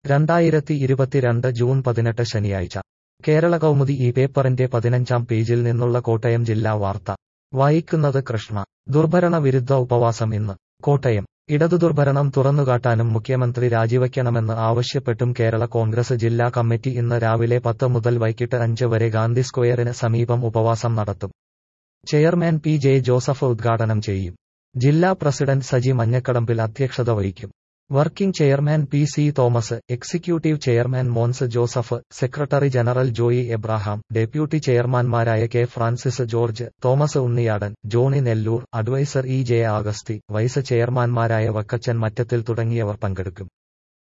രണ്ടായിരത്തി ഇരുപത്തിരണ്ട് ജൂൺ പതിനെട്ട് ശനിയാഴ്ച കേരള കൗമുദി ഈ പേപ്പറിന്റെ പതിനഞ്ചാം പേജിൽ നിന്നുള്ള കോട്ടയം ജില്ലാ വാർത്ത വായിക്കുന്നത് കൃഷ്ണ ദുർഭരണ വിരുദ്ധ ഉപവാസം ഇന്ന് കോട്ടയം ഇടതു ദുർഭരണം തുറന്നുകാട്ടാനും മുഖ്യമന്ത്രി രാജിവയ്ക്കണമെന്ന് ആവശ്യപ്പെട്ടും കേരള കോൺഗ്രസ് ജില്ലാ കമ്മിറ്റി ഇന്ന് രാവിലെ പത്ത് മുതൽ വൈകിട്ട് അഞ്ച് വരെ ഗാന്ധി സ്ക്വയറിന് സമീപം ഉപവാസം നടത്തും ചെയർമാൻ പി ജെ ജോസഫ് ഉദ്ഘാടനം ചെയ്യും ജില്ലാ പ്രസിഡന്റ് സജി മഞ്ഞക്കടമ്പിൽ അധ്യക്ഷത വഹിക്കും working chairman P C Thomas executive chairman Mons Joseph secretary general Joy Abraham deputy ചെയർമാൻമാരായ K Francis George Thomas Unniyadan Johny Nellore adviser E J Augusthy vice ചെയർമാൻമാരായ വക്കച്ചൻ മറ്റത്തിൽ തുടങ്ങിയവർ പങ്കെടുക്കും